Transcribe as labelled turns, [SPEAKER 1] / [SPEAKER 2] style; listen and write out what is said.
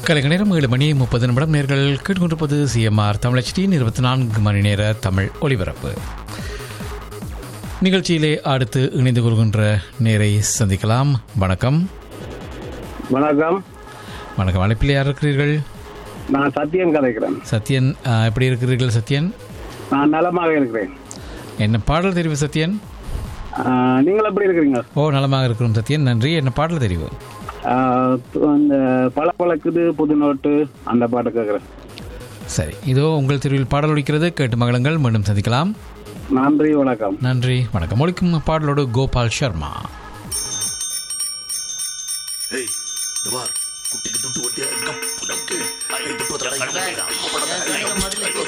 [SPEAKER 1] கலைஞர் நேரம் ஏழு மணி முப்பது நிமிடம் நேர்கள் கேட்டுக்கொண்டிருப்பது சிஎம்ஆர் தமிழச்சியின் இருபத்தி நான்கு மணி நேர தமிழ் ஒலிபரப்பு நிகழ்ச்சியிலே அடுத்து இணைந்து கொள்கின்ற நேரை சந்திக்கலாம் வணக்கம்
[SPEAKER 2] வணக்கம்
[SPEAKER 1] வணக்கம் அழைப்பில் யார் இருக்கிறீர்கள்
[SPEAKER 2] நான் சத்யன் கதைக்கிறேன்
[SPEAKER 1] சத்யன் ஆ, எப்படி இருக்கிறீர்கள் சத்யன்
[SPEAKER 2] நான் நலமாக இருக்கிறேன்
[SPEAKER 1] என்ன பாடல் தெரிவு சத்யன்
[SPEAKER 2] ஆஹ், நீங்கள் எப்படி இருக்கிறீங்க
[SPEAKER 1] ஓ நலமாக இருக்கிறோம் சத்யன் நன்றி என்ன பாடல் தெரிவு
[SPEAKER 2] ஆஹ், அந்த பல பழக்குது புது நோட்டு அந்த பாட்டு கேட்குறேன்
[SPEAKER 1] சரி இதோ உங்கள் தெருவில் பாடல் ஒலிக்கிறது கேட்டு மகளங்கள் மீண்டும் சந்திக்கலாம்
[SPEAKER 2] நன்றி வணக்கம்
[SPEAKER 1] நன்றி வணக்கம் ஒலிக்கும் பாடலோடு கோபால் சர்மா
[SPEAKER 3] ஏய் இந்த வார் குட்டிக்கு துட்டு ஒட்டியா இருக்க புடக்கு ஐந்து புத்திர